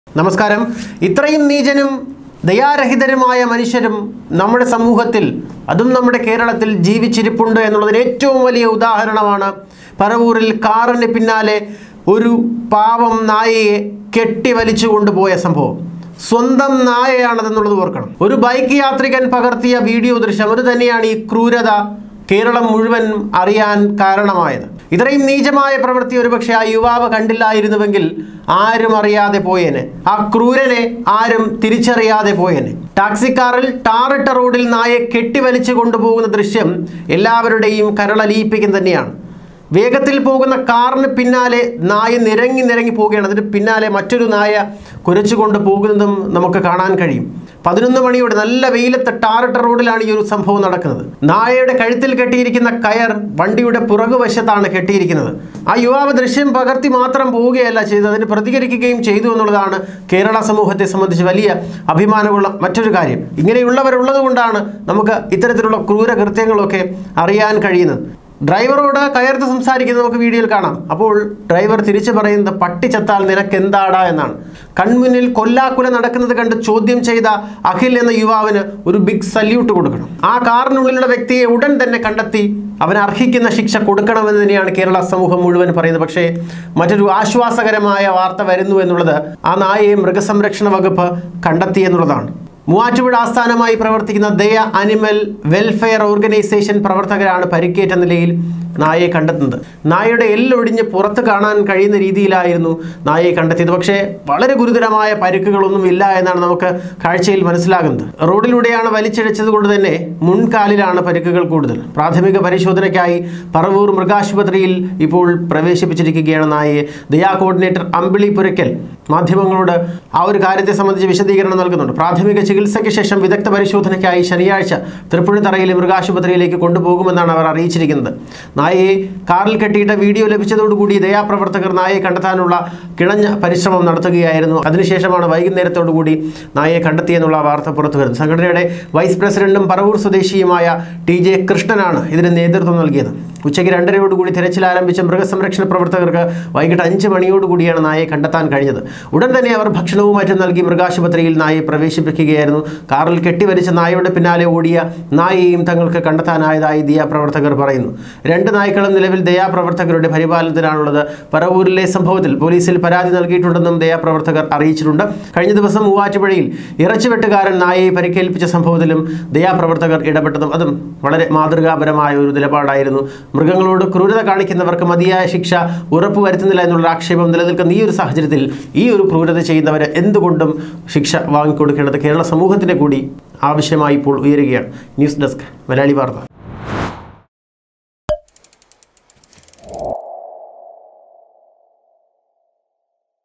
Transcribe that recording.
നമസ്കാരം ഇത്രയും നീചനും ദയാരഹിതരുമായ മനുഷ്യരും നമ്മുടെ സമൂഹത്തിൽ അതും നമ്മുടെ കേരളത്തിൽ ജീവിച്ചിരിപ്പുണ്ട് എന്നുള്ളതിന് ഏറ്റവും വലിയ ഉദാഹരണമാണ് പറവൂരിൽ കാറിന് പിന്നാലെ ഒരു പാവം നായയെ കെട്ടിവലിച്ചു കൊണ്ടുപോയ സംഭവം സ്വന്തം നായയാണതെന്നുള്ളത് ഓർക്കണം ഒരു ബൈക്ക് യാത്രികൻ പകർത്തിയ വീഡിയോ ദൃശ്യം അത് തന്നെയാണ് ഈ ക്രൂരത കേരളം മുഴുവൻ അറിയാൻ കാരണമായത് ഇത്രയും നീചമായ പ്രവൃത്തി ഒരുപക്ഷെ ആ യുവാവ് കണ്ടില്ലായിരുന്നുവെങ്കിൽ ആരും അറിയാതെ പോയേനെ ആ ക്രൂരനെ ആരും തിരിച്ചറിയാതെ പോയേനെ ടാക്സിക്കാറിൽ ടാറിട്ട റോഡിൽ നായെ കെട്ടിവലിച്ചു കൊണ്ടുപോകുന്ന ദൃശ്യം എല്ലാവരുടെയും കരളലിയിപ്പിക്കും തന്നെയാണ് വേഗത്തിൽ പോകുന്ന കാറിന് പിന്നാലെ നായ നിരങ്ങി നിരങ്ങി പോവുകയാണ് അതിന് പിന്നാലെ മറ്റൊരു നായ കുരച്ചുകൊണ്ട് പോകുന്നതും നമുക്ക് കാണാൻ കഴിയും പതിനൊന്ന് മണിയോടെ നല്ല വെയിലത്ത് ടാറിട്ട റോഡിലാണ് ഈ ഒരു സംഭവം നടക്കുന്നത് നായയുടെ കഴുത്തിൽ കെട്ടിയിരിക്കുന്ന കയർ വണ്ടിയുടെ പുറകുവശത്താണ് കെട്ടിയിരിക്കുന്നത് ആ യുവാവ് ദൃശ്യം പകർത്തി മാത്രം പോവുകയല്ല ചെയ്തത് അതിന് പ്രതികരിക്കുകയും ചെയ്തു എന്നുള്ളതാണ് കേരള സമൂഹത്തെ സംബന്ധിച്ച് വലിയ അഭിമാനമുള്ള മറ്റൊരു കാര്യം ഇങ്ങനെയുള്ളവരുള്ളത് കൊണ്ടാണ് നമുക്ക് ഇത്തരത്തിലുള്ള ക്രൂര കൃത്യങ്ങളൊക്കെ അറിയാൻ കഴിയുന്നത് ഡ്രൈവറോട് കയർത്ത് സംസാരിക്കുന്നത് നമുക്ക് വീഡിയോയിൽ കാണാം അപ്പോൾ ഡ്രൈവർ തിരിച്ചു പറയുന്നത് പട്ടി ചത്താൽ നിനക്ക് എന്താടാ എന്നാണ് കൺമുന്നിൽ കൊല്ലാക്കുല നടക്കുന്നത് കണ്ട് ചോദ്യം ചെയ്ത അഖിൽ എന്ന യുവാവിന് ഒരു ബിഗ് സല്യൂട്ട് കൊടുക്കണം ആ കാറിനുള്ളിലുള്ള വ്യക്തിയെ ഉടൻ തന്നെ കണ്ടെത്തി അവന് അർഹിക്കുന്ന ശിക്ഷ കൊടുക്കണമെന്ന് തന്നെയാണ് കേരള സമൂഹം മുഴുവൻ പറയുന്നത് പക്ഷേ മറ്റൊരു ആശ്വാസകരമായ വാർത്ത വരുന്നു എന്നുള്ളത് ആ നായയെ മൃഗസംരക്ഷണ വകുപ്പ് കണ്ടെത്തി എന്നുള്ളതാണ് മൂവാറ്റുപുഴ ആസ്ഥാനമായി പ്രവർത്തിക്കുന്ന ദയ അനിമൽ വെൽഫെയർ ഓർഗനൈസേഷൻ പ്രവർത്തകരാണ് പരിക്കേറ്റ നിലയിൽ നായയെ കണ്ടെത്തുന്നത് നായയുടെ എല്ലൊടിഞ്ഞ് പുറത്ത് കാണാൻ കഴിയുന്ന രീതിയിലായിരുന്നു നായയെ കണ്ടെത്തിയത് പക്ഷേ വളരെ ഗുരുതരമായ പരിക്കുകളൊന്നും ഇല്ല എന്നാണ് നമുക്ക് കാഴ്ചയിൽ മനസ്സിലാകുന്നത് റോഡിലൂടെയാണ് വലിച്ചിഴച്ചത് കൊണ്ട് തന്നെ മുൻകാലിലാണ് പരിക്കുകൾ കൂടുതൽ പ്രാഥമിക പരിശോധനയ്ക്കായി പറവൂർ മൃഗാശുപത്രിയിൽ ഇപ്പോൾ പ്രവേശിപ്പിച്ചിരിക്കുകയാണ് നായയെ ദയാ കോർഡിനേറ്റർ അമ്പിളി പുരയ്ക്കൽ മാധ്യമങ്ങളോട് ആ ഒരു കാര്യത്തെ സംബന്ധിച്ച് വിശദീകരണം നൽകുന്നുണ്ട് പ്രാഥമിക ചികിത്സയ്ക്ക് ശേഷം വിദഗ്ധ പരിശോധനയ്ക്കായി ശനിയാഴ്ച തൃപ്പുണിത്തറയിലെ മൃഗാശുപത്രിയിലേക്ക് കൊണ്ടുപോകുമെന്നാണ് അവർ അറിയിച്ചിരിക്കുന്നത് നായയെ കാറിൽ കെട്ടിയിട്ട വീഡിയോ ലഭിച്ചതോടുകൂടി ദയാപ്രവർത്തകർ നായയെ കണ്ടെത്താനുള്ള കിണഞ്ഞ പരിശ്രമം നടത്തുകയായിരുന്നു അതിനുശേഷമാണ് വൈകുന്നേരത്തോടുകൂടി നായയെ കണ്ടെത്തിയെന്നുള്ള വാർത്ത പുറത്തു വരുന്നത് സംഘടനയുടെ വൈസ് പ്രസിഡന്റും പറവൂർ സ്വദേശിയുമായ ടി ജെ കൃഷ്ണനാണ് ഇതിന് നേതൃത്വം നൽകിയത് ഉച്ചയ്ക്ക് രണ്ടരയോടുകൂടി തിരച്ചിൽ ആരംഭിച്ച മൃഗസംരക്ഷണ പ്രവർത്തകർക്ക് വൈകിട്ട് അഞ്ച് മണിയോടുകൂടിയാണ് നായയെ കണ്ടെത്താൻ കഴിഞ്ഞത് ഉടൻ തന്നെ അവർ ഭക്ഷണവും മറ്റും നൽകി മൃഗാശുപത്രിയിൽ നായയെ പ്രവേശിപ്പിക്കുകയായിരുന്നു കാറിൽ കെട്ടിവലിച്ച നായയുടെ പിന്നാലെ ഓടിയ നായയെയും തങ്ങൾക്ക് കണ്ടെത്താനായതായി ദിയ പ്രവർത്തകർ പറയുന്നു രണ്ട് നായ്ക്കളും നിലവിൽ ദയാപ്രവർത്തകരുടെ പരിപാലനത്തിലാണുള്ളത് പറവൂരിലെ സംഭവത്തിൽ പോലീസിൽ പരാതി നൽകിയിട്ടുണ്ടെന്നും ദയാപ്രവർത്തകർ അറിയിച്ചിട്ടുണ്ട് കഴിഞ്ഞ ദിവസം മൂവാറ്റുപുഴയിൽ ഇറച്ചിവെട്ടുകാരൻ നായയെ പരിക്കേൽപ്പിച്ച സംഭവത്തിലും ദയാപ്രവർത്തകർ ഇടപെട്ടതും അതും വളരെ മാതൃകാപരമായ ഒരു നിലപാടായിരുന്നു മൃഗങ്ങളോട് ക്രൂരത കാണിക്കുന്നവർക്ക് മതിയായ ശിക്ഷ ഉറപ്പുവരുത്തുന്നില്ല എന്നുള്ള ആക്ഷേപം നിലനിൽക്കുന്ന ഈ ഒരു സാഹചര്യത്തിൽ ഈ ഒരു ക്രൂരത ചെയ്യുന്നവരെ എന്തുകൊണ്ടും ശിക്ഷ വാങ്ങിക്കൊടുക്കേണ്ടത് കേരള സമൂഹത്തിൻ്റെ കൂടി ആവശ്യമായി ഇപ്പോൾ ഉയരുകയാണ് ന്യൂസ് ഡെസ്ക് മലയാളി വാർത്ത